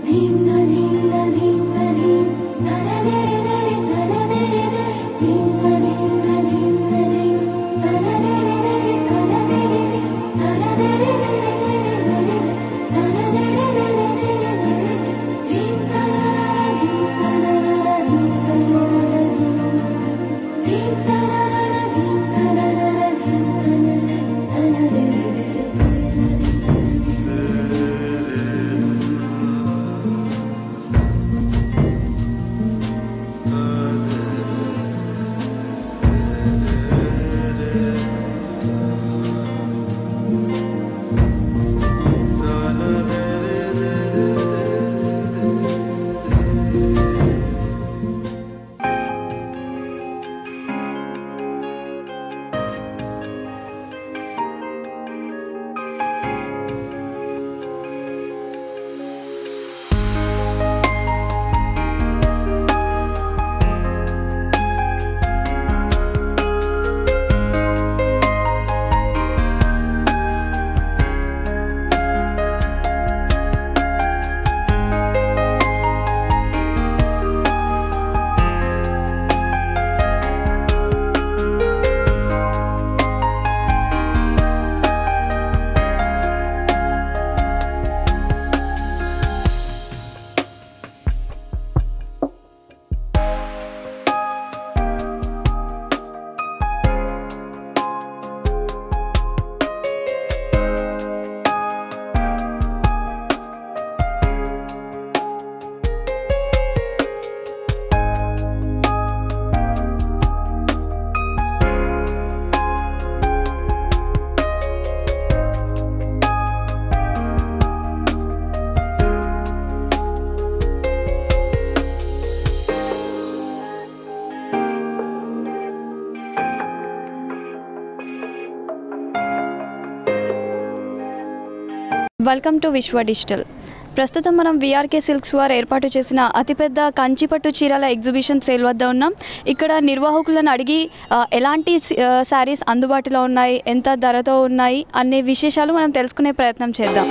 Welcome to విశ్వ digital ప్రస్తుతం మనం విఆర్కే సిల్క్స్ వారు ఏర్పాటు చేసిన అతిపెద్ద కంచిపట్టు చీరల ఎగ్జిబిషన్ సేల్ వద్ద ఉన్నాం ఇక్కడ నిర్వాహకులను అడిగి ఆ, ఎలాంటి శారీస్ అందుబాటులో ఉన్నాయి ఎంత ధరతో ఉన్నాయి అనే విశేషాలు మనం తెలుసుకునే ప్రయత్నం చేద్దాం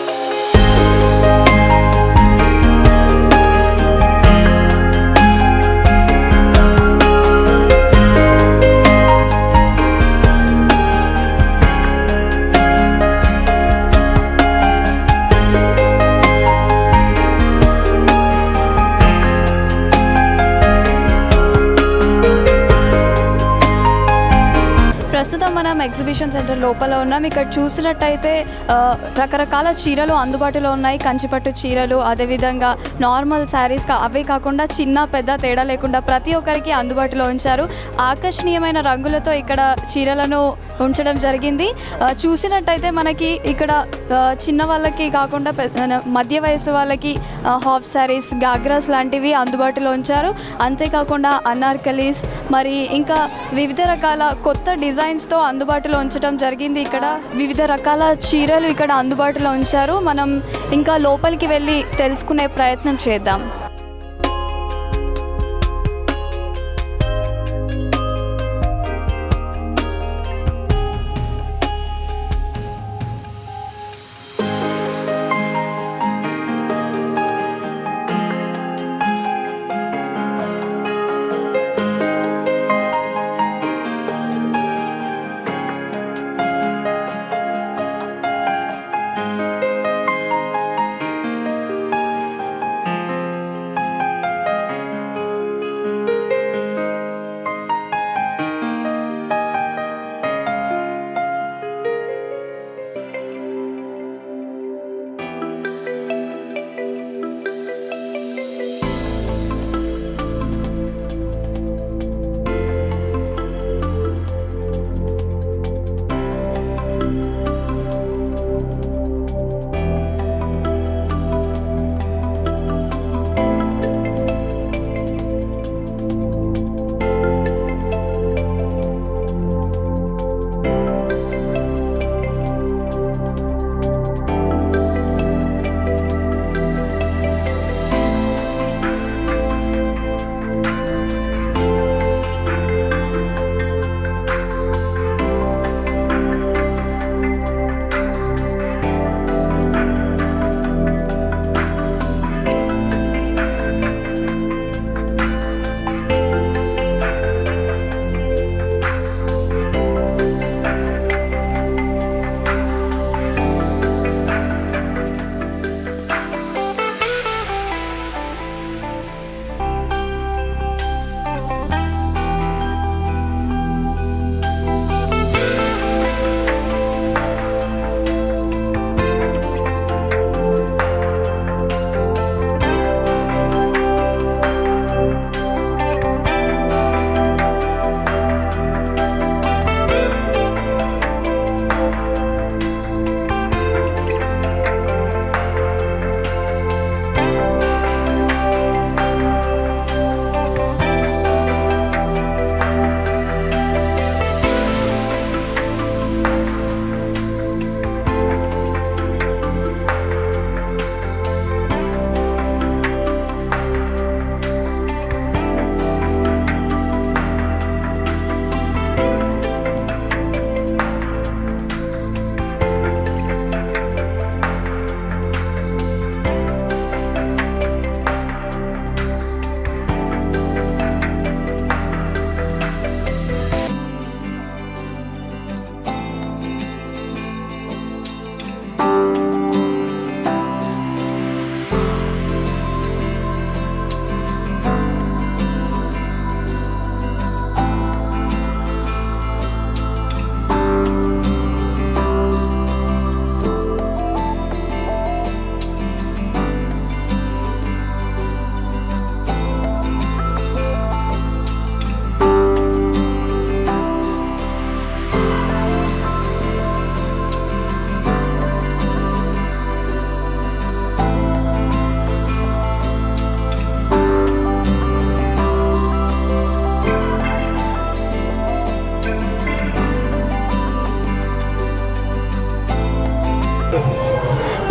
ప్రస్తుతం మనం ఎగ్జిబిషన్ సెంటర్ లోపల ఉన్నాం ఇక్కడ చూసినట్టయితే ఆ, రకరకాల చీరలు అందుబాటులో ఉన్నాయి కంచిపట్టు చీరలు అదేవిధంగా నార్మల్ శారీస్ కా అవే కాకుండా చిన్న పెద్ద తేడా లేకుండా ప్రతి ఒక్కరికి అందుబాటులో ఉంచారు ఆకర్షణీయమైన రంగులతో ఇక్కడ చీరలను ఉంచడం జరిగింది ఆ, చూసినట్టయితే మనకి ఇక్కడ ఆ, చిన్న వాళ్ళకి కాకుండా పెద్ద మధ్య వయసు వాళ్ళకి ఆ, హాఫ్ శారీస్ గాగ్రాస్ లాంటివి అందుబాటులో ఉంచారు అంతేకాకుండా అనార్కలీస్ మరి ఇంకా వివిధ రకాల కొత్త డిజైన్స్తో అందుబాటులో ఉంచడం జరిగింది ఇక్కడ వివిధ రకాల చీరలు ఇక్కడ అందుబాటులో ఉంచారు మనం ఇంకా లోపలికి వెళ్ళి తెలుసుకునే ప్రయత్నం చేద్దాం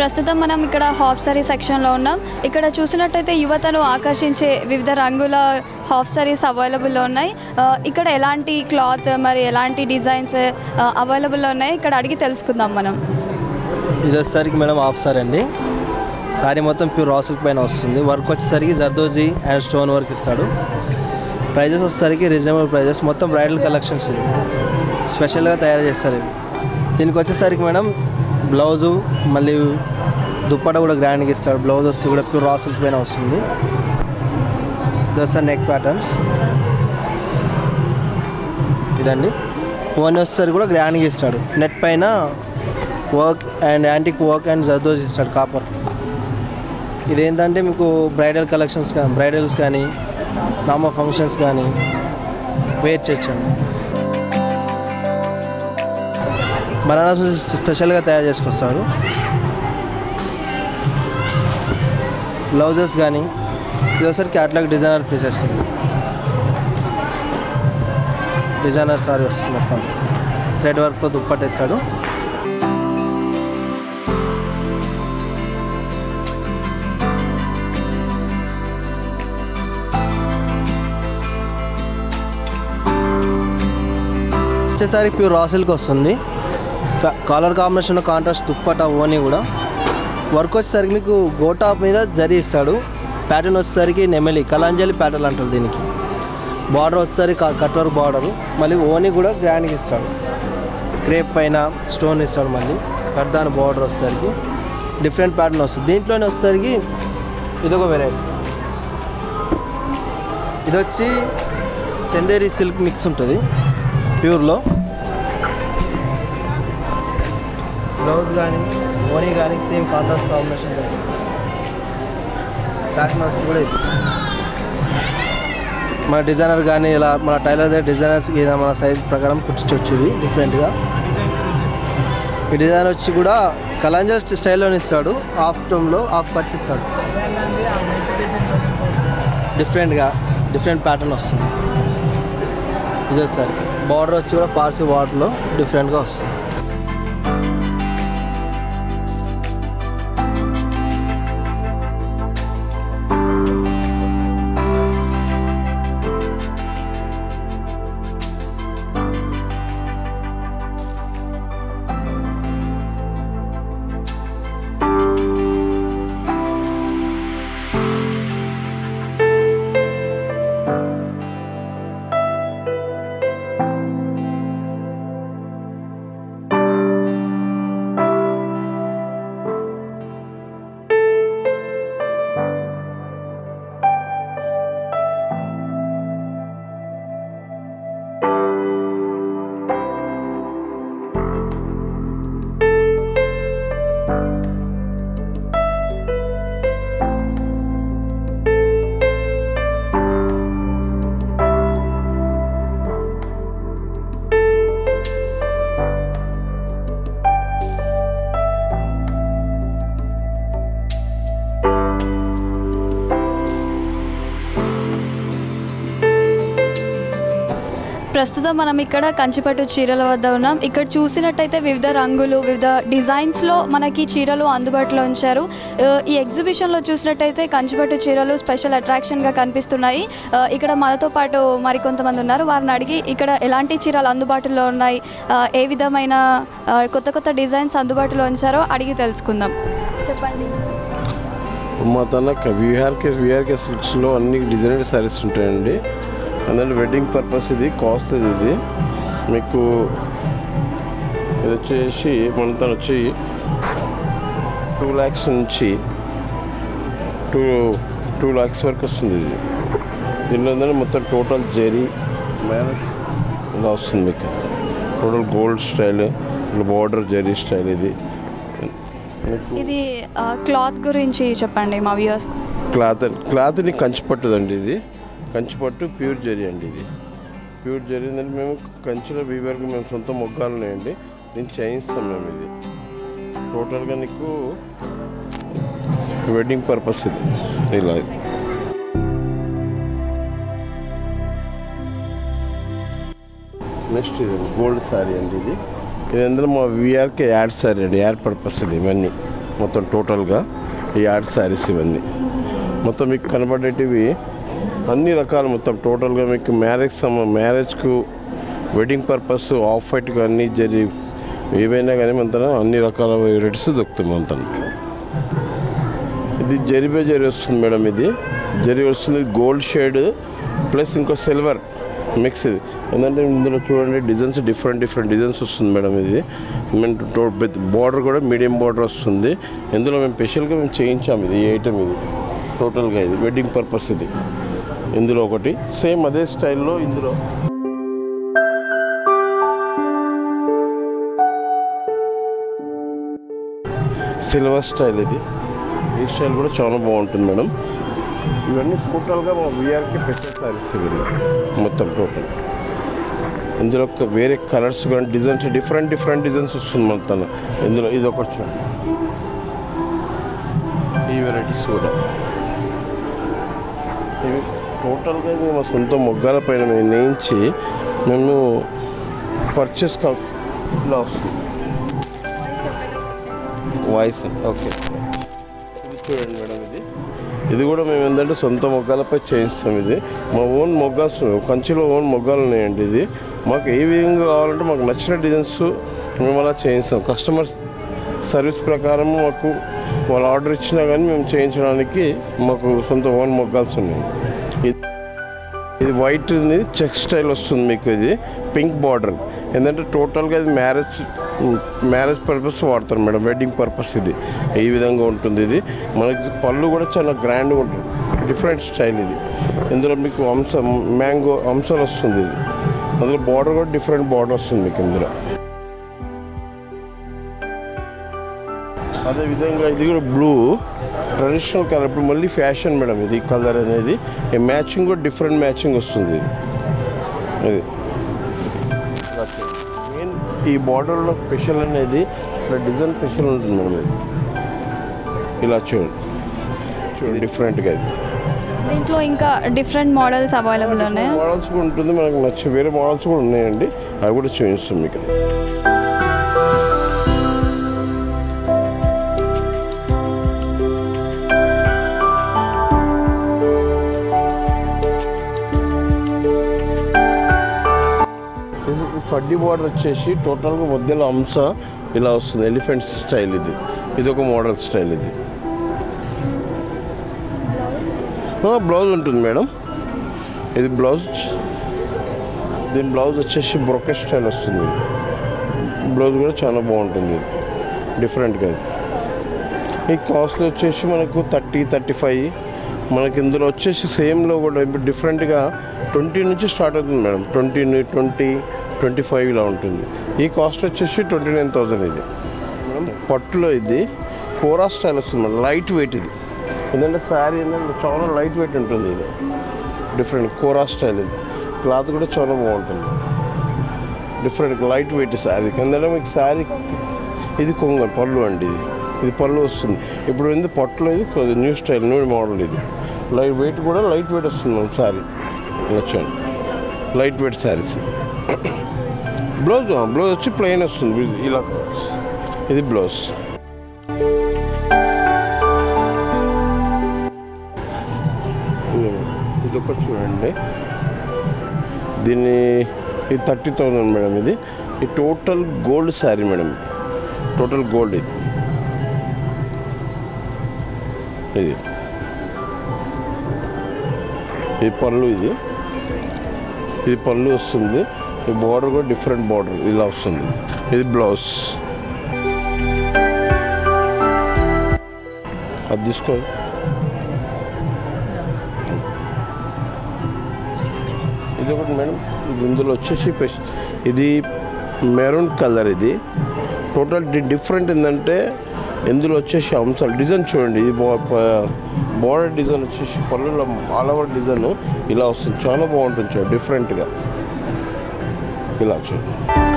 ప్రస్తుతం మనం ఇక్కడ హాఫ్ సారీ సెక్షన్లో ఉన్నాం ఇక్కడ చూసినట్టయితే యువతను ఆకర్షించే వివిధ రంగుల హాఫ్ సారీస్ అవైలబుల్లో ఉన్నాయి ఆ, ఇక్కడ ఎలాంటి క్లాత్ మరి ఎలాంటి డిజైన్స్ అవైలబుల్లో ఉన్నాయి ఇక్కడ అడిగి తెలుసుకుందాం మనం ఇది వచ్చేసరికి మేడం హాఫ్ సారీ అండి సారీ మొత్తం ప్యూర్ రాసుల పైన వస్తుంది వర్క్ వచ్చేసరికి జర్దోజీ అండ్ స్టోన్ వర్క్ ఇస్తాడు ప్రైజెస్ వచ్చేసరికి రీజనబుల్ ప్రైజెస్ మొత్తం బ్రైడల్ కలెక్షన్స్ ఇది స్పెషల్గా తయారు చేస్తారు ఇది దీనికి వచ్చేసరికి మేడం బ్లౌజు మళ్ళీ దుప్పట కూడా గ్రాండ్గా ఇస్తాడు బ్లౌజ్ వచ్చి కూడా ప్యూర్ రాసుల పైన వస్తుంది దోస నెక్ ప్యాటర్న్స్ ఇదండి ఓన్ వచ్చేసరికి కూడా గ్రాండ్గా ఇస్తాడు నెట్ పైన work and antique work and zardozi ఇస్తాడు కాపర్ ఇదేంటంటే మీకు బ్రైడల్ కలెక్షన్స్ కానీ బ్రైడల్స్ కానీ నామ ఫంక్షన్స్ కానీ వేర్ చేయొచ్చండి బనారస్ నుంచి స్పెషల్గా తయారు చేసుకొస్తారు బ్లౌజెస్ కానీ ఇది ఒకసారి catalogue designer pieces designer sari వస్తుంది మొత్తం థ్రెడ్ వర్క్తో దుప్పట్టేస్తాడు వచ్చేసరికి ప్యూర్ రా సిల్క్ వస్తుంది ఫ- కాలర్ కాంబినేషన్ కాంట్రాస్ట్ దుప్పట ఓని కూడా వర్క్ వచ్చేసరికి మీకు గోటా మీద జరి ఇస్తాడు ప్యాటర్న్ వచ్చేసరికి నెమలి కలాంజలి ప్యాటర్న్ అంటారు దీనికి బార్డర్ వచ్చేసరికి క- కట్ వర్క్ బార్డరు మళ్ళీ ఓని కూడా గ్రాండ్గా ఇస్తాడు క్రేప్ పైన స్టోన్ ఇస్తాడు మళ్ళీ కడ్దాని బార్డర్ వచ్చేసరికి డిఫరెంట్ ప్యాటర్న్ వస్తుంది దీంట్లోనే వచ్చేసరికి ఇదొక వెరైటీ ఇది వచ్చి చందేరి సిల్క్ మిక్స్ ఉంటుంది ప్యూర్లో బ్లౌజ్ కానీ ఓనీ కానీ సేమ్ కాంట్రాస్ట్ కాంబినేషన్ ప్యాటర్న్ వచ్చి కూడా ఇది మన డిజైనర్ కానీ ఇలా మన టైలర్ దగ్గర డిజైనర్స్ ఏదైనా మన సైజ్ ప్రకారం కుట్టించవచ్చు ఇది డిఫరెంట్గా ఈ డిజైన్ వచ్చి కూడా కలాంజర్ స్టైల్లోనే ఇస్తాడు హాఫ్ టోన్లో హాఫ్ కట్ ఇస్తాడు డిఫరెంట్గా డిఫరెంట్ ప్యాటర్న్ వస్తుంది ఇది వస్తుంది బార్డర్ వచ్చి కూడా పార్సీ బార్డర్లో డిఫరెంట్గా వస్తుంది ప్రస్తుతం మనం ఇక్కడ కంచిపట్టు చీరల వద్ద ఉన్నాం ఇక్కడ చూసినట్టయితే వివిధ రంగులు వివిధ డిజైన్స్లో మనకి చీరలు అందుబాటులో ఉంచారు ఆ, ఈ ఎగ్జిబిషన్లో చూసినట్టయితే కంచిపట్టు చీరలు స్పెషల్ అట్రాక్షన్గా కనిపిస్తున్నాయి ఆ, ఇక్కడ మనతో పాటు మరికొంతమంది ఉన్నారు వారిని అడిగి ఇక్కడ ఎలాంటి చీరలు అందుబాటులో ఉన్నాయి ఆ, ఏ విధమైన ఆ, కొత్త కొత్త డిజైన్స్ అందుబాటులో ఉంచారో అడిగి తెలుసుకుందాం చెప్పండి మా తన విహార్కే విహార్కే సిల్క్స్లో అన్ని డిజైనర్ శారీస్ ఉంటాయండి అందులో వెడ్డింగ్ పర్పస్ ఇది కాస్ట్ ఇది మీకు ఇది వచ్చేసి మన తను వచ్చి టూ ల్యాక్స్ నుంచి టూ టూ ల్యాక్స్ వరకు వస్తుంది ఇది దీనిలో ఏంటంటే మొత్తం టోటల్ జెరీ మ్యారేజ్ ఇలా వస్తుంది మీకు total gold style border zari style ఇది మీకు ఇది ఆ, క్లాత్ గురించి చెప్పండి మా వ్యూవర్స్ క్లాత్ క్లాత్ని కంచిపట్టుదండి ఇది కంచిపట్టు ప్యూర్ జరీ అండి ఇది ప్యూర్ జరీ అంటే మేము కంచిలో వీవర్కి మేము సొంత మొగ్గాలు ఉన్నాయండి నేను చేయిస్తాం మేము ఇది టోటల్గా నీకు వెడ్డింగ్ పర్పస్ ఇది ఇలా నెక్స్ట్ ఇది గోల్డ్ శారీ అండి ఇది ఇది అందులో మా విఆర్కే యాడ్ శారీ అండి యాడ్ పర్పస్ ఇది ఇవన్నీ మొత్తం టోటల్గా ఈ యాడ్ శారీస్ ఇవన్నీ మొత్తం మీకు కనబడేటివి అన్ని రకాలు మొత్తం టోటల్గా మీకు మ్యారేజ్ సమ మ్యారేజ్కు వెడ్డింగ్ పర్పస్ ఆఫ్ వైట్ కానీ జరి ఏవైనా కానీ మన అన్ని రకాల వెరైటీస్ దొరుకుతాయి మన ఇది జరిబే జరి వస్తుంది మేడం ఇది జరి వస్తుంది గోల్డ్ షేడ్ ప్లస్ ఇంకో సిల్వర్ మిక్స్ ఇది ఎందుకంటే ఇందులో చూడండి డిజైన్స్ డిఫరెంట్ డిఫరెంట్ డిజైన్స్ వస్తుంది మేడం ఇది బార్డర్ కూడా మీడియం బార్డర్ వస్తుంది ఇందులో మేము స్పెషల్గా మేము చేయించాము ఇది ఈ ఐటమ్ ఇది టోటల్గా ఇది వెడ్డింగ్ పర్పస్ ఇది ఇందులో ఒకటి సేమ్ అదే స్టైల్లో ఇందులో సిల్వర్ స్టైల్ ఇది ఈ స్టైల్ కూడా చాలా బాగుంటుంది మేడం ఇవన్నీ టోటల్గా మా విఆర్కి స్పెషల్ సారీస్ ఇవన్నీ మొత్తం టోటల్ ఇందులో ఒక వేరే కలర్స్ కానీ డిజైన్స్ డిఫరెంట్ డిఫరెంట్ డిజైన్స్ వస్తుంది మొత్తం ఇందులో ఇది ఒకటి చూడండి ఈ వెరైటీస్ కూడా ఇవి టోటల్గా మేము మా సొంత మొగ్గాల పైన మేము నేయించి మేము పర్చేస్ కా ఇలా వస్తుంది వాయిస్ ఓకే ఇది చూడండి మేడం ఇది ఇది కూడా మేము ఏంటంటే సొంత మొగ్గాలపై చేయిస్తాం ఇది మా ఓన్ మొగ్గాస్ కంచిలో ఓన్ మొగ్గాలు ఉన్నాయండి ఇది మాకు ఏ విధంగా కావాలంటే మాకు నచ్చిన డిజైన్స్ మేము అలా చేయిస్తాం కస్టమర్స్ సర్వీస్ ప్రకారం మాకు వాళ్ళు ఆర్డర్ ఇచ్చినా కానీ మేము చేయించడానికి మాకు సొంత ఓన్ మొగ్గాల్సి ఉన్నాయి ఇది ఇది వైట్ చెక్ స్టైల్ వస్తుంది మీకు ఇది పింక్ బార్డర్ ఏంటంటే టోటల్గా ఇది మ్యారేజ్ మ్యారేజ్ పర్పస్ వాడతారు మేడం వెడ్డింగ్ పర్పస్ ఇది ఈ విధంగా ఉంటుంది ఇది మనకి పళ్ళు కూడా చాలా గ్రాండ్గా ఉంటుంది డిఫరెంట్ స్టైల్ ఇది ఇందులో మీకు అంశ మ్యాంగో అంశాలు వస్తుంది ఇది అందులో బార్డర్ కూడా డిఫరెంట్ బార్డర్ వస్తుంది మీకు ఇందులో అదే విధంగా ఇది కూడా బ్లూ ట్రెడిషనల్ కలర్ ఇప్పుడు మళ్ళీ ఫ్యాషన్ మేడం ఇది కలర్ అనేది ఈ మ్యాచింగ్ కూడా డిఫరెంట్ మ్యాచింగ్ వస్తుంది ఇది ఇది మెయిన్ ఈ బార్డర్లో స్పెషల్ అనేది ఇట్లా డిజైన్ స్పెషల్ ఉంటుంది మేడం ఇది ఇలా చూడండి చూడండి డిఫరెంట్గా ఇది దీంట్లో ఇంకా డిఫరెంట్ మోడల్స్ అవైలబుల్ ఉన్నాయి మోడల్స్ కూడా ఉంటుంది మనకు నచ్చే వేరే మోడల్స్ కూడా ఉన్నాయండి అవి కూడా చూపిస్తాం మీకు ఇది కడ్డీ బార్డర్ వచ్చేసి టోటల్గా మధ్యలో అంశ ఇలా వస్తుంది ఎలిఫెంట్ స్టైల్ ఇది ఇది ఒక మోడల్ స్టైల్ ఇది బ్లౌజ్ ఉంటుంది మేడం ఇది బ్లౌజ్ దీని బ్లౌజ్ వచ్చేసి బ్రొకెట్ స్టైల్ వస్తుంది బ్లౌజ్ కూడా చాలా బాగుంటుంది డిఫరెంట్గా ఇది ఈ కాస్ట్లో వచ్చేసి మనకు థర్టీ థర్టీ ఫైవ్ మనకి ఇందులో వచ్చేసి సేమ్లో కూడా ఇప్పుడు డిఫరెంట్గా ట్వంటీ నుంచి స్టార్ట్ అవుతుంది madam twenty twenty twenty five ఇలా ఉంటుంది ఈ కాస్ట్ వచ్చేసి ట్వంటీ నైన్ థౌజండ్ ఇది మేడం పట్టులో ఇది కోరా స్టైల్ వస్తుంది మేడం లైట్ వెయిట్ ఇది ఎందుకంటే శారీ ఏంటంటే చాలా లైట్ వెయిట్ ఉంటుంది ఇది డిఫరెంట్ కోరా స్టైల్ ఇది క్లాత్ కూడా చాలా బాగుంటుంది డిఫరెంట్ లైట్ వెయిట్ శారీ ఎందుకంటే మీకు శారీ ఇది కొంగ పళ్ళు అండి ఇది ఇది పళ్ళు వస్తుంది ఇప్పుడు ఏంది పట్టులో ఇది కొద్ది న్యూ స్టైల్ న్యూ మోడల్ ఇది లైట్ వెయిట్ కూడా లైట్ వెయిట్ వస్తుంది మన శారీ ఇలా చూడండి light weight saris blouse blouse వచ్చి ప్లెయిన్ వస్తుంది ఇది ఇలా ఇది బ్లౌజ్ ఇది ఒకటి చూడండి దీన్ని ఇది థర్టీ థౌజండ్ మేడం ఇది ఈ total gold sari madam total gold ఇది ఇది ఇది పళ్ళు ఇది ఇది పళ్ళు వస్తుంది ఈ బార్డర్ కూడా డిఫరెంట్ బార్డర్ ఇలా వస్తుంది ఇది బ్లౌజ్ అది తీసుకో ఇది ఒకటి మేడం ఇది ఇందులో వచ్చేసి పెస్- ఇది మెరూన్ కలర్ ఇది టోటల్ డి- డిఫరెంట్ ఏంటంటే ఇందులో వచ్చేసి అంశాలు డిజైన్ చూడండి ఇది బార్డర్ డిజైన్ వచ్చేసి పళ్ళులో ఆల్ ఓవర్ డిజైన్ ఇలా వస్తుంది చాలా బాగుంటుంది చూడండి డిఫరెంట్గా ఇలా చూడండి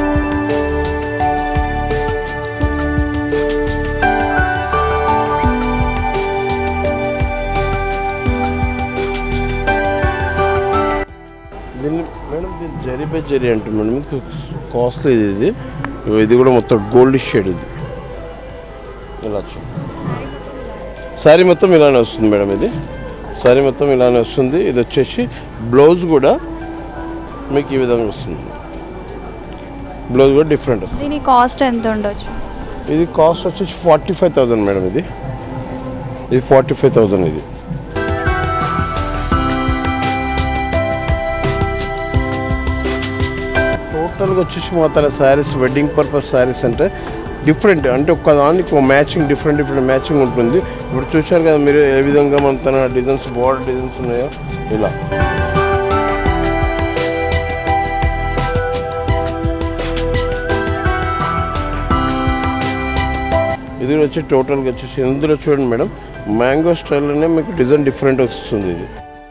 దీన్ని మేడం దీన్ని జరీ బై జరీ అంటుంది మేడం ఇది కాస్ట్లీ ఇది ఇది ఇది కూడా మొత్తం గోల్డ్ షేడ్ ఇది ఇలా చూడండి శారీ మొత్తం ఇలానే వస్తుంది మేడం ఇది శారీ మొత్తం ఇలానే వస్తుంది ఇది వచ్చేసి బ్లౌజ్ కూడా మీకు ఈ విధంగా వస్తుంది బ్లౌజ్ కూడా డిఫరెంట్ వస్తుంది దీని కాస్ట్ ఎంత ఉండొచ్చు ఇది కాస్ట్ వచ్చేసి ఫార్టీ ఫైవ్ థౌజండ్ మేడం ఇది ఇది ఫార్టీ ఫైవ్ థౌజండ్ ఇది టోటల్గా వచ్చేసి మా తన శారీస్ వెడ్డింగ్ పర్పస్ శారీస్ అంటే డిఫరెంట్ అంటే ఒక్క దానికి మ్యాచింగ్ డిఫరెంట్ డిఫరెంట్ మ్యాచింగ్ ఉంటుంది ఇప్పుడు చూశారు కదా మీరు ఏ విధంగా మన తన డిజైన్స్ బార్డర్ డిజైన్స్ ఉన్నాయో ఇలా ఇది వచ్చి టోటల్గా వచ్చేసి ఇందులో చూడండి మేడం మ్యాంగో స్టైల్లోనే మీకు డిజైన్ డిఫరెంట్ వస్తుంది ఇది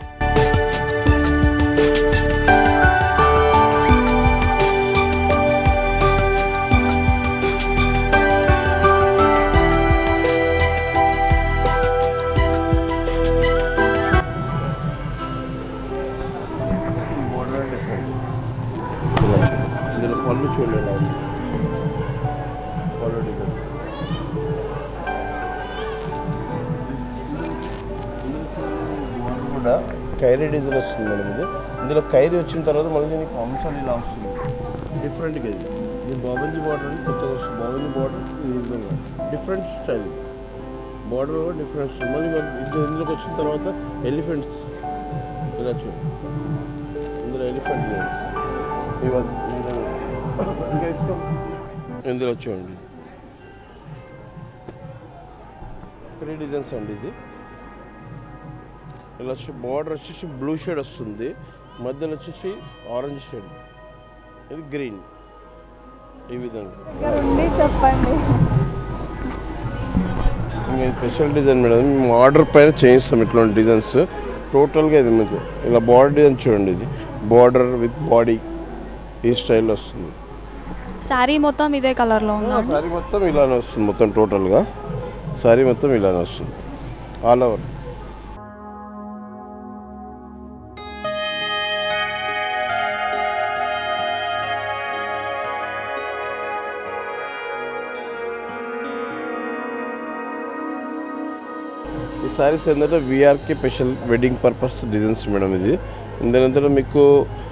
Border different. ఇలా చూడండి. ఇందులో పళ్ళు చూడండి ఎలా ఉంది పళ్ళు డిజైన్ కూడా కైరీ డిజైన్ వస్తుంది మేడం ఇది ఇందులో కైరీ వచ్చిన తర్వాత మళ్ళీ నీకు అంశాలు ఇలా వస్తుంది డిఫరెంట్గా ఇది ఇది బాబంజీ బార్డర్ అని కొత్తగా వస్తుంది బాబంజీ బార్డర్ ఈ విధంగా డిఫరెంట్ స్టైల్ బార్డర్ కూడా డిఫరెంట్ వస్తుంది మళ్ళీ మనకి ఇది ఇందులోకి వచ్చిన తర్వాత ఎలిఫెంట్స్ ఇలా చూడండి ఇందులో ఎలిఫెంట్ నేమ్స్ ఇవన్నీ ఇంకా ఇస్తాం ఇందులో చూడండి త్రీ డిజైన్స్ అండి ఇది ఇలా వచ్చి బార్డర్ వచ్చేసి బ్లూ షేడ్ వస్తుంది మధ్యలో వచ్చేసి ఆరెంజ్ షేడ్ ఇది గ్రీన్ ఈ విధంగా ఉండి చెప్పండి ఇంకా స్పెషల్ డిజైన్ మేడం మేము ఆర్డర్ పైన చేయిస్తాం ఇట్లాంటి డిజైన్స్ టోటల్గా ఇది మంచి ఇలా బార్డర్ డిజైన్ చూడండి ఇది బార్డర్ విత్ బాడీ ఈ స్టైల్లో వస్తుంది శారీ మొత్తం ఇదే కలర్లో ఉందా సారీ మొత్తం ఇలానే వస్తుంది మొత్తం టోటల్గా సారీ మొత్తం ఇలానే వస్తుంది ఆల్ ఓవర్ ఈ సారీస్ ఏంటంటే VRK special wedding purpose designs madam ఇది ఇందులో మీకు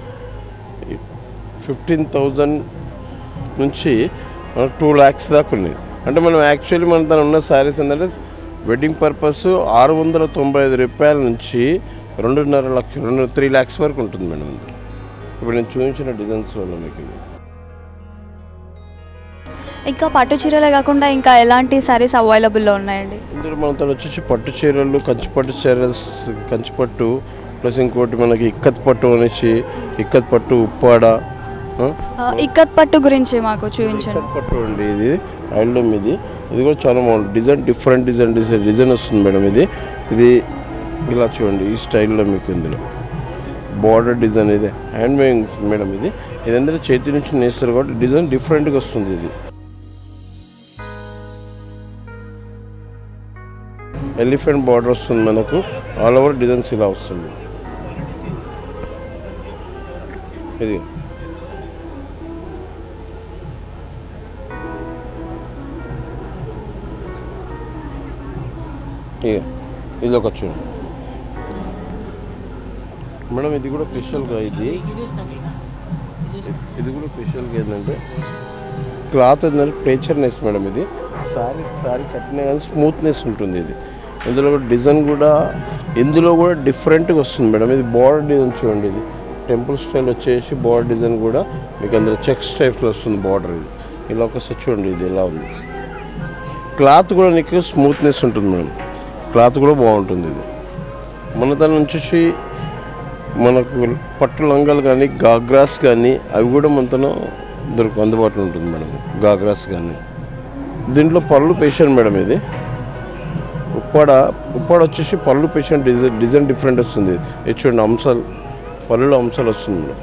ఫిఫ్టీన్ థౌజండ్ నుంచి టూ ల్యాక్స్ దాకా ఉన్నాయి అంటే మనం యాక్చువల్లీ మన తన ఉన్న శారీస్ ఏంటంటే వెడ్డింగ్ పర్పస్ ఆరు వందల తొంభై ఐదు రూపాయల నుంచి రెండున్నర లక్ష రెండు త్రీ ల్యాక్స్ వరకు ఉంటుంది మేడం ఇది. ఇప్పుడు నేను చూపించిన డిజైన్స్ వల్ల మీకు ఇవి. ఇంకా పట్టు చీరలే కాకుండా ఇంకా ఎలాంటి శారీస్ అవైలబుల్లో ఉన్నాయండి ఇందులో మన తను వచ్చేసి పట్టు చీరలు కంచిపట్టు చీరలు కంచిపట్టు ప్లస్ ఇంకోటి మనకి ఇక్కత్ పట్టు అనేసి ఇక్కత్ పట్టు ఉప్పాడ ఆ? ఆ, ఇక్కత్ పట్టు గురించి మాకు చూపించండి ఇక్కత్ పట్టు అండి ఇది ఐల్డమ్ ఇది ఇది కూడా చాలా బాగుంది design different design design design వస్తుంది మేడం ఇది ఇది ఇలా చూడండి ఈ స్టైల్లో మీకు ఇందులో బార్డర్ డిజైన్ ఇది హ్యాండ్ మేకింగ్ మేడం ఇది ఇది అందరూ చేతి నుంచి నేస్తారు కాబట్టి డిజైన్ డిఫరెంట్గా వస్తుంది ఇది ఎలిఫెంట్ బార్డర్ వస్తుంది మనకు ఆల్ ఓవర్ డిజైన్స్ ఇలా వస్తుంది ఇది ఇక ఇది ఒక చూడండి మేడం ఇది కూడా స్పెషల్గా ఇది ఇది కూడా స్పెషల్గా ఏంటంటే క్లాత్ ఏంటంటే ప్రేచర్నెస్ మేడం ఇది సారీ సారీ కట్టినా కానీ స్మూత్నెస్ ఉంటుంది ఇది ఇందులో కూడా డిజైన్ కూడా ఇందులో కూడా డిఫరెంట్గా వస్తుంది మేడం ఇది బార్డర్ డిజైన్ చూడండి ఇది టెంపుల్ స్టైల్ వచ్చేసి బార్డర్ డిజైన్ కూడా మీకు అందులో చెక్స్ టైప్లో వస్తుంది బార్డర్ ఇది ఇలా ఒకసారి చూడండి ఇది ఎలా ఉంది క్లాత్ కూడా నీకు స్మూత్నెస్ ఉంటుంది మేడం క్లాత్ కూడా బాగుంటుంది ఇది మన దాని నుంచి మనకు పట్టు లంగాలు కానీ గాగ్రాస్ కానీ అవి కూడా మనతో దొరికి అందుబాటులో ఉంటుంది మేడం గాగ్రాస్ కానీ దీంట్లో పళ్ళు పేషెంట్ మేడం ఇది ఉప్పాడ ఉప్పాడ వచ్చేసి పళ్ళు పేషెంట్ డిజైన్ డిజైన్ డిఫరెంట్ వస్తుంది ఇది చూడండి అంశాలు పళ్ళులో అంశాలు వస్తుంది మేడం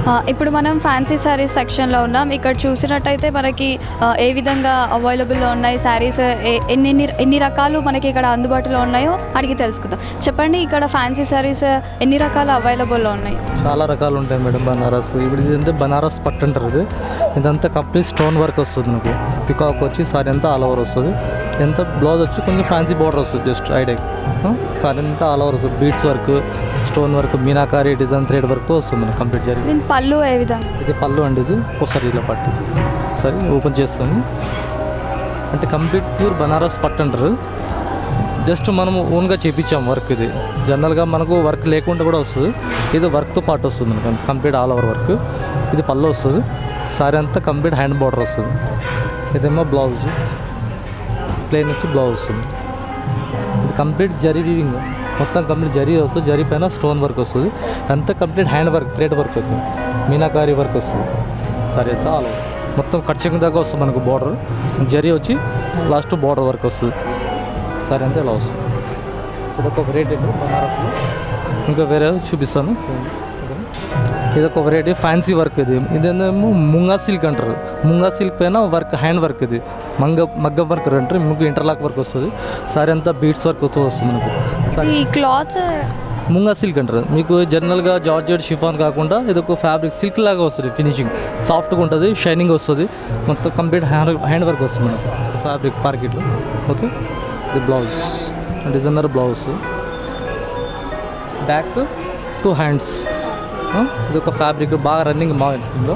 ఆ, ఇప్పుడు మనం ఫ్యాన్సీ శారీస్ సెక్షన్లో ఉన్నాం ఇక్కడ చూసినట్టయితే మనకి ఆ, ఏ విధంగా అవైలబుల్లో ఉన్నాయి శారీస్ ఎన్ని ఎన్ని ఎన్ని రకాలు మనకి ఇక్కడ అందుబాటులో ఉన్నాయో అడిగి తెలుసుకుందాం చెప్పండి ఇక్కడ ఫ్యాన్సీ శారీస్ ఎన్ని రకాలు అవైలబుల్లో ఉన్నాయి చాలా రకాలు ఉంటాయి మేడం బనారస్ ఇప్పుడు ఇది అంటే బనారస్ పట్టు అంటారు ఇది ఇదంతా కంప్లీట్ స్టోన్ వర్క్ వస్తుంది మనకు పికాక్ వచ్చి సారీ అంతా ఆల్ ఓవర్ వస్తుంది ఎంత బ్లౌజ్ వచ్చి కొంచెం ఫ్యాన్సీ బార్డర్ వస్తుంది జస్ట్ ఐడియా సారీ అంతా ఆల్ ఓవర్ వస్తుంది beads work stone work meenakari design thread work వస్తుంది మనకు కంప్లీట్ జరిగి దీని పళ్ళు ఏ విధంగా ఇది పళ్ళు అండి ఇది ఒకసారి ఇలా పట్టు సరే ఓపెన్ చేస్తాము అంటే కంప్లీట్ ప్యూర్ బనారస్ పట్టు అంటారు జస్ట్ మనం ఓన్గా చేపించాం వర్క్ ఇది జనరల్గా మనకు వర్క్ లేకుండా కూడా వస్తుంది ఇది వర్క్తో పాటు వస్తుంది మనకు కంప్లీట్ ఆల్ ఓవర్ వర్క్ ఇది పళ్ళు వస్తుంది సారీ అంతా కంప్లీట్ హ్యాండ్ బార్డర్ వస్తుంది ఇదేమో బ్లౌజ్ ప్లెయిన్ వచ్చి బ్లౌజ్ వస్తుంది ఇది కంప్లీట్ జరీ వీవింగ్ మొత్తం కంప్లీట్ జరీ వస్తుంది జరీ పైన స్టోన్ వర్క్ వస్తుంది అంతా complete hand work thread work వస్తుంది మీనాకారి వర్క్ వస్తుంది సరే అయితే ఆల్ ఓవర్. మొత్తం కట్చింగ్ దాకా వస్తుంది మనకు బార్డర్ జరీ వచ్చి లాస్ట్ బార్డర్ వర్క్ వస్తుంది సరే అంతే ఇలా వస్తుంది ఇది ఒక వెరైటీ అండి బనారస్లో ఇంకా వేరే చూపిస్తాను ఇది ఒక వెరైటీ ఫ్యాన్సీ వర్క్ ఇది ఇదేమో ముంగా సిల్క్ అంటారు ముంగా సిల్క్ పైన వర్క్ హ్యాండ్ వర్క్ ఇది మంగ మగ్గ వర్క్ అంటారు ముగ్గు ఇంటర్లాక్ వర్క్ వస్తుంది సారీ అంతా బీట్స్ వర్క్ వస్తుంది మనకు సారీ ఈ క్లాత్ ముంగా సిల్క్ అంటారు మీకు జనరల్గా జార్జెట్ షిఫాన్ కాకుండా ఇది ఒక ఫ్యాబ్రిక్ సిల్క్ లాగా వస్తుంది ఫినిషింగ్ సాఫ్ట్గా ఉంటుంది షైనింగ్ వస్తుంది మొత్తం కంప్లీట్ హ్యాండ్ హ్యాండ్ వర్క్ వస్తుంది మనకు ఫ్యాబ్రిక్ పార్కెట్లో ఓకే ఇది blouse designer blouse back two hands ఇది ఒక ఫ్యాబ్రిక్ బాగా రన్నింగ్ బాగా ఉంటుందో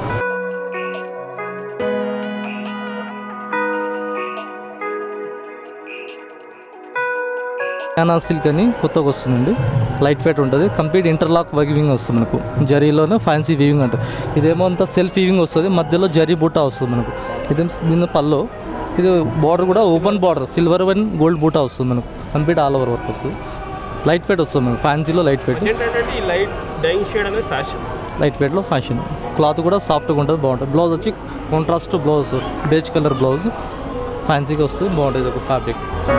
హర్యానా సిల్క్ అని కొత్తగా వస్తుందండి లైట్ వెయిట్ ఉంటుంది కంప్లీట్ ఇంటర్లాక్ వీవింగ్ వస్తుంది మనకు జరీలోనే ఫ్యాన్సీ వీవింగ్ అంటారు ఇదేమో అంతా సెల్ఫ్ వీవింగ్ వస్తుంది మధ్యలో జరీ బూటా వస్తుంది మనకు ఇది దీని పల్లో ఇది బార్డర్ కూడా open border silver and gold buta వస్తుంది మనకు కంప్లీట్ ఆల్ ఓవర్ వర్క్ వస్తుంది లైట్ వెయిట్ వస్తుంది మనకు ఫ్యాన్సీలో లైట్ వెయిట్ ఏంటంటే ఈ లైట్ డైయింగ్ షేడ్ అనేది ఫ్యాషన్ లైట్ వెయిట్లో ఫ్యాషన్ క్లాత్ కూడా సాఫ్ట్గా ఉంటుంది బాగుంటుంది బ్లౌజ్ వచ్చి contrast blouse beige colour blouse ఫ్యాన్సీగా వస్తుంది బాగుంటుంది ఒక ఫ్యాబ్రిక్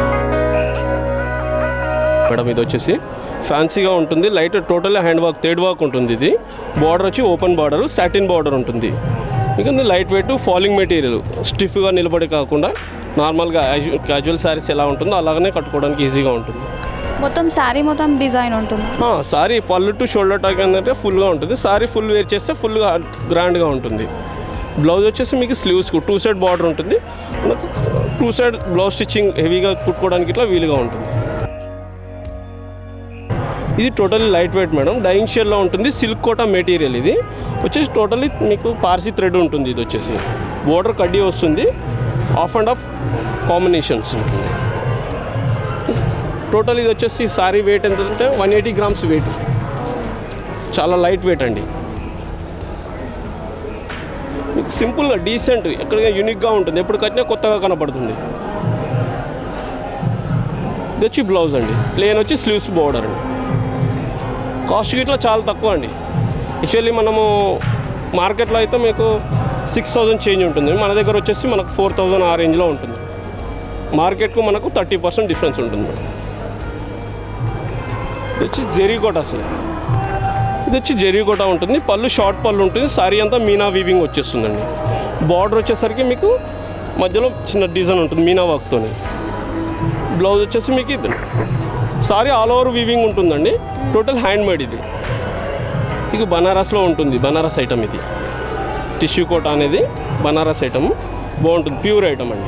మేడం ఇది వచ్చేసి ఫ్యాన్సీగా ఉంటుంది light total hand work thread work ఉంటుంది ఇది బార్డర్ వచ్చి ఓపెన్ బార్డర్ సాటిన్ బార్డర్ ఉంటుంది ఇంకా లైట్ వెయిట్ ఫాలింగ్ మెటీరియల్ స్టిఫ్గా నిలబడి కాకుండా నార్మల్గా క్యాజువల్ శారీస్ ఎలా ఉంటుందో అలాగనే కట్టుకోవడానికి ఈజీగా ఉంటుంది మొత్తం శారీ మొత్తం డిజైన్ ఉంటుంది ఆ, సారీ పళ్ళు టు షోల్డర్ టాక్ ఏంటంటే ఫుల్గా ఉంటుంది సారీ ఫుల్ వేర్ చేస్తే ఫుల్గా గ్రాండ్గా ఉంటుంది బ్లౌజ్ వచ్చేసి మీకు స్లీవ్స్కు టూ సైడ్ బార్డర్ ఉంటుంది మనకు టూ సైడ్ బ్లౌజ్ స్టిచ్చింగ్ హెవీగా కుట్టుకోవడానికి ఇట్లా వీలుగా ఉంటుంది ఇది totally light weight madam dyeing షేడ్లో ఉంటుంది సిల్క్ కోటా మెటీరియల్ ఇది వచ్చేసి టోటల్లీ మీకు పార్సీ థ్రెడ్ ఉంటుంది ఇది వచ్చేసి బోర్డర్ కడ్డీ వస్తుంది ఆఫ్ అండ్ ఆఫ్ కాంబినేషన్స్ ఉంటుంది టోటల్ ఇది వచ్చేసి సారీ వెయిట్ ఎంత అంటే వన్ ఎయిటీ గ్రామ్స్ వెయిట్ చాలా లైట్ వెయిట్ అండి మీకు సింపుల్గా డీసెంట్ ఎక్కడిగా యూనిక్గా ఉంటుంది ఎప్పుడు కట్టినా కొత్తగా కనపడుతుంది ఇది వచ్చి బ్లౌజ్ అండి ప్లేన్ వచ్చి స్లీవ్స్ బోర్డర్ అండి కాస్ట్ ఇట్లా చాలా తక్కువ అండి యాక్చువల్లీ మనము మార్కెట్లో అయితే మీకు సిక్స్ థౌజండ్ చేంజ్ ఉంటుంది మన దగ్గర వచ్చేసి మనకు ఫోర్ థౌజండ్ ఆ రేంజ్లో ఉంటుంది మార్కెట్కు మనకు థర్టీ పర్సెంట్ డిఫరెన్స్ ఉంటుంది ఇది వచ్చి జెరీకోట అసలు ఇది వచ్చి జెరీకోట ఉంటుంది పళ్ళు షార్ట్ పళ్ళు ఉంటుంది సారీ అంతా మీనా వీవింగ్ వచ్చేస్తుందండి బార్డర్ వచ్చేసరికి మీకు మధ్యలో చిన్న డిజైన్ ఉంటుంది మీనా వర్క్తో బ్లౌజ్ వచ్చేసి మీకు ఇది సారీ ఆల్ ఓవర్ వీవింగ్ ఉంటుందండి టోటల్ హ్యాండ్ మేడ్ ఇది మీకు బనారస్లో ఉంటుంది బనారస్ ఐటమ్ ఇది టిష్యూ కోట అనేది బనారస్ ఐటమ్ బాగుంటుంది ప్యూర్ ఐటమ్ అండి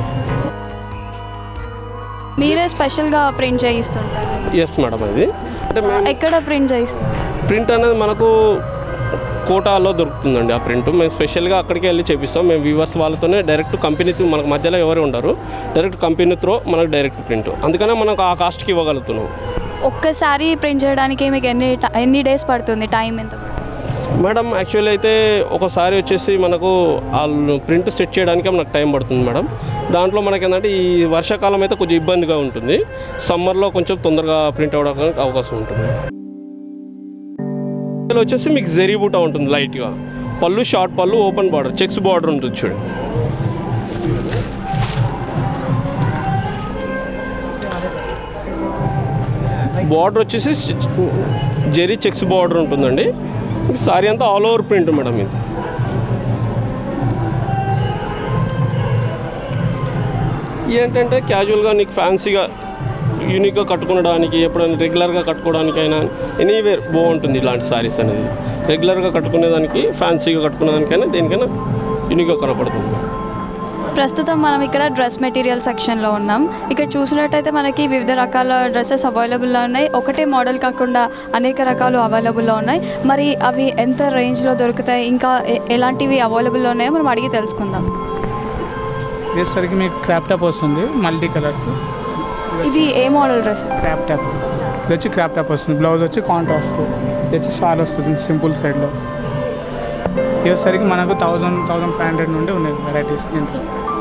మీరే స్పెషల్గా ప్రింట్ చేయిస్తుంటారు ఎస్ మేడం అది అంటే మేము ఎక్కడ ప్రింట్ చేయిస్తారు ప్రింట్ అనేది మనకు కోటాలో దొరుకుతుందండి ఆ ప్రింట్ మేము స్పెషల్గా అక్కడికి వెళ్ళి చేపిస్తాం మేము వ్యూవర్స్ వాళ్ళతోనే డైరెక్ట్ కంపెనీ త్రూ మనకు మధ్యలో ఎవరు ఉండరు డైరెక్ట్ కంపెనీ త్రూ మనకు డైరెక్ట్ ప్రింట్ అందుకనే మనకు ఆ కాస్ట్కి ఇవ్వగలుగుతున్నాం ఒక్కసారి ప్రింట్ చేయడానికి మీకు ఎన్ని ట- ఎన్ని డేస్ పడుతుంది టైం ఎంత పడుతుంది? మేడం యాక్చువల్లీ అయితే ఒకసారి వచ్చేసి మనకు వాళ్ళు ప్రింట్ సెట్ చేయడానికి మనకు టైం పడుతుంది మేడం దాంట్లో మనకి ఏంటంటే ఈ వర్షాకాలం అయితే కొంచెం ఇబ్బందిగా ఉంటుంది సమ్మర్లో కొంచెం తొందరగా ప్రింట్ అవ్వడానికి అవకాశం ఉంటుంది ఇందులో వచ్చేసి మీకు జెరీ బూటా ఉంటుంది లైట్గా పళ్ళు షార్ట్ పళ్ళు ఓపెన్ బార్డర్ చెక్స్ బార్డర్ ఉంటుంది చూడండి బార్డర్ వచ్చేసి జెరీ చెక్స్ బార్డర్ ఉంటుందండి సారీ అంతా ఆల్ ఓవర్ ప్రింట్ మేడం ఇది ఏంటంటే క్యాజువల్గా నీకు ఫ్యాన్సీగా యూనిక్గా కట్టుకోవడానికి ఎప్పుడైనా రెగ్యులర్గా కట్టుకోవడానికైనా ఎనీవేర్ బాగుంటుంది ఇలాంటి శారీస్ అనేది రెగ్యులర్గా కట్టుకునేదానికి ఫ్యాన్సీగా కట్టుకునేదానికైనా దేనికైనా యూనిక్గా కనపడుతుంది ప్రస్తుతం మనం ఇక్కడ డ్రెస్ మెటీరియల్ సెక్షన్లో ఉన్నాం ఇక్కడ చూసినట్టయితే మనకి వివిధ రకాల డ్రెస్సెస్ అవైలబుల్లో ఉన్నాయి ఒకటే మోడల్ కాకుండా అనేక రకాలు అవైలబుల్లో ఉన్నాయి మరి అవి ఎంత రేంజ్లో దొరుకుతాయి ఇంకా ఎ- ఎలాంటివి అవైలబుల్లో ఉన్నాయో మనం అడిగి తెలుసుకుందాం ఇదేసరికి మీకు క్రాప్ టాప్ వస్తుంది మల్టీ కలర్స్ ఇది ఏ మోడల్ డ్రెస్ క్రాప్ టాప్ ఇది వచ్చి క్రాప్ టాప్ వస్తుంది బ్లౌజ్ వచ్చి కాంట్రాస్ట్ ఇది వచ్చి షాల్ వస్తుంది సింపుల్ సైడ్లో ఇదేసరికి మనకు థౌజండ్ థౌజండ్ ఫైవ్ హండ్రెడ్ నుండి ఉన్నాయి వెరైటీస్ దీంట్లో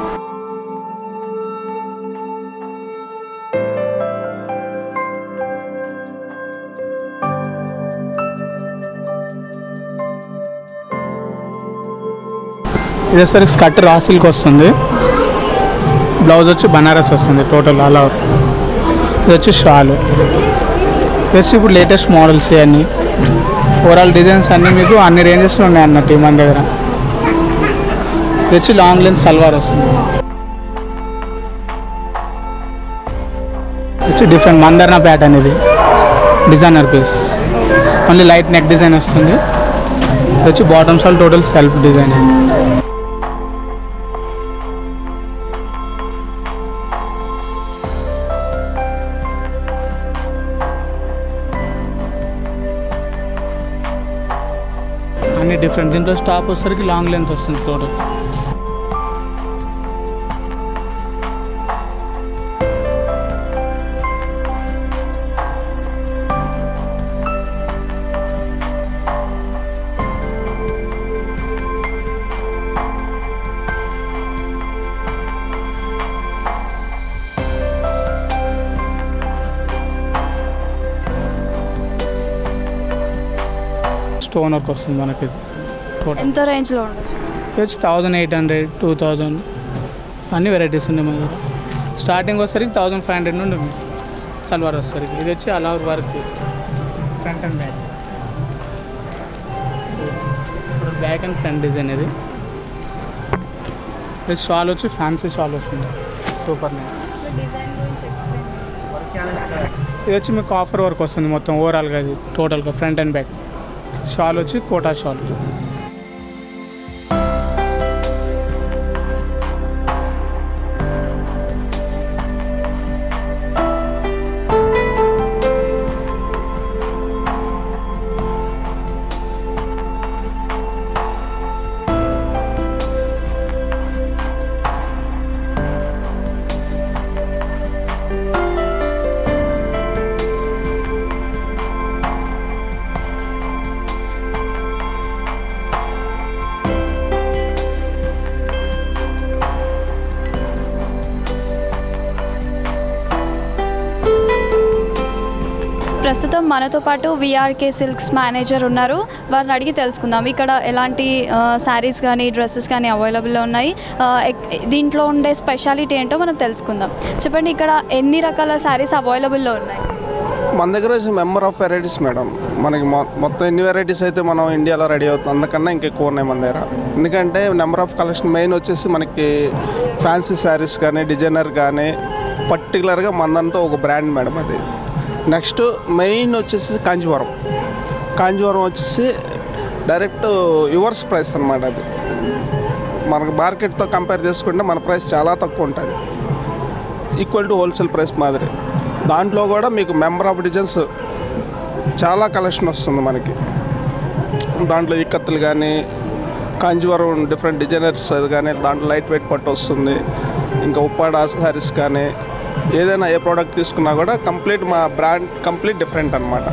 ఇదేసరికి స్కర్ట్ రా సిల్క్ వస్తుంది బ్లౌజ్ వచ్చి బనారస్ వస్తుంది టోటల్ అలా ఇది వచ్చి షాలు ఇది వచ్చి ఇప్పుడు లేటెస్ట్ మోడల్స్ ఇవన్నీ ఓవరాల్ డిజైన్స్ అన్నీ మీకు అన్ని రేంజెస్లో ఉన్నాయి అన్నట్టు ఈ మన దగ్గర ఇది వచ్చి లాంగ్ లెన్స్ సల్వార్ వస్తుంది ఇది వచ్చి డిఫరెంట్ మందర్నా ప్యాటర్న్ ఇది designer piece only light neck design వస్తుంది ఇది వచ్చి bottoms all total self design ఇది అన్ని డిఫరెంట్ దీంట్లో స్టాప్ వచ్చేసరికి లాంగ్ లెంత్ వస్తుంది టోటల్ స్టోన్ వర్క్ వస్తుంది మనకి టోటల్ ఎంత రేంజ్లో ఉండదు ఇది వచ్చి thousand eight hundred two thousand అన్ని వెరైటీస్ ఉన్నాయి మన దగ్గర స్టార్టింగ్ వచ్చేసరికి థౌజండ్ ఫైవ్ హండ్రెడ్ నుండి ఉంది సల్వార్ వచ్చేసరికి ఇది వచ్చి అలవర్ వర్క్ ఫ్రంట్ అండ్ బ్యాక్ ఇప్పుడు బ్యాక్ అండ్ ఫ్రంట్ డిజైన్ ఇది ఇది షాల్ వచ్చి ఫ్యాన్సీ షాల్ వస్తుంది సూపర్ నైస్ ఇది వచ్చి మీకు ఆఫర్ వర్క్ వస్తుంది మొత్తం ఓవరాల్గా ఇది టోటల్గా ఫ్రంట్ అండ్ బ్యాక్ షాల్ వచ్చి కోటా షాల్ ప్రస్తుతం మనతో పాటు విఆర్కే సిల్క్స్ మేనేజర్ ఉన్నారు వారిని అడిగి తెలుసుకుందాం ఇక్కడ ఎలాంటి శారీస్ కానీ డ్రెస్సెస్ కానీ అవైలబుల్లో ఉన్నాయి ఆ, ఎక్- దీంట్లో ఉండే స్పెషాలిటీ ఏంటో మనం తెలుసుకుందాం చెప్పండి ఇక్కడ ఎన్ని రకాల శారీస్ అవైలబుల్లో ఉన్నాయి మన దగ్గర వచ్చి మెంబర్ ఆఫ్ వెరైటీస్ మేడం మనకి మొ- మొత్తం ఎన్ని వెరైటీస్ అయితే మనం ఇండియాలో రెడీ అవుతుంది అందుకన్నా ఇంకెక్కువ ఉన్నాయి మన దగ్గర ఎందుకంటే నెంబర్ ఆఫ్ కలెక్షన్ మెయిన్ వచ్చేసి మనకి ఫ్యాన్సీ శారీస్ కానీ డిజైనర్ కానీ పర్టికులర్గా మందంతా ఒక బ్రాండ్ మేడం అది నెక్స్ట్ మెయిన్ వచ్చేసి కాంజీవరం కాంజీవరం వచ్చేసి డైరెక్ట్ యువర్స్ ప్రైస్ అనమాట అది మనకు మార్కెట్తో కంపేర్ చేసుకుంటే మన ప్రైస్ చాలా తక్కువ ఉంటుంది ఈక్వల్ టు హోల్సేల్ ప్రైస్ మాదిరి దాంట్లో కూడా మీకు మెంబర్ ఆఫ్ డిజైన్స్ చాలా కలెక్షన్ వస్తుంది మనకి దాంట్లో ఇక్కత్తులు కానీ కాంజీవరం డిఫరెంట్ డిజైనర్స్ అది కానీ దాంట్లో లైట్ వెయిట్ పట్టు వస్తుంది ఇంకా ఉప్పాడ శారీస్ కానీ ఏదైనా ఏ ప్రోడక్ట్ తీసుకున్నా కూడా కంప్లీట్ మా బ్రాండ్ కంప్లీట్ డిఫరెంట్ అనమాట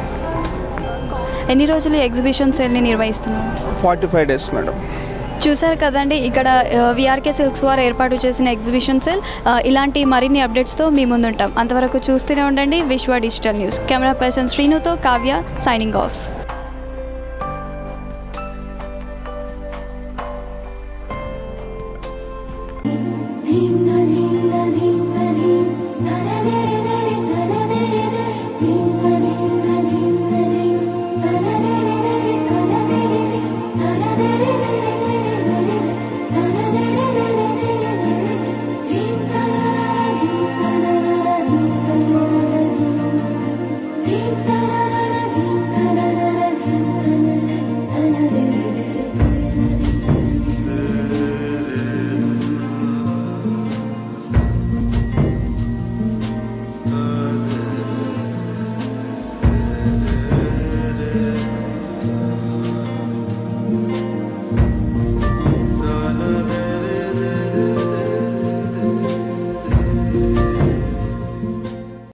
ఎన్ని రోజులు ఎగ్జిబిషన్ సేల్ని నిర్వహిస్తున్నాం ఫార్టీ ఫైవ్ డేస్ మేడం చూసారు కదండి ఇక్కడ విఆర్కే సిల్క్స్ వారు ఏర్పాటు చేసిన ఎగ్జిబిషన్ సెల్ ఆ, ఇలాంటి మరిన్ని అప్డేట్స్తో మీ ముందుంటాం అంతవరకు చూస్తూనే ఉండండి Vishwa digital news camera person శ్రీనుతో కావ్య సైనింగ్ ఆఫ్ ధీం సీత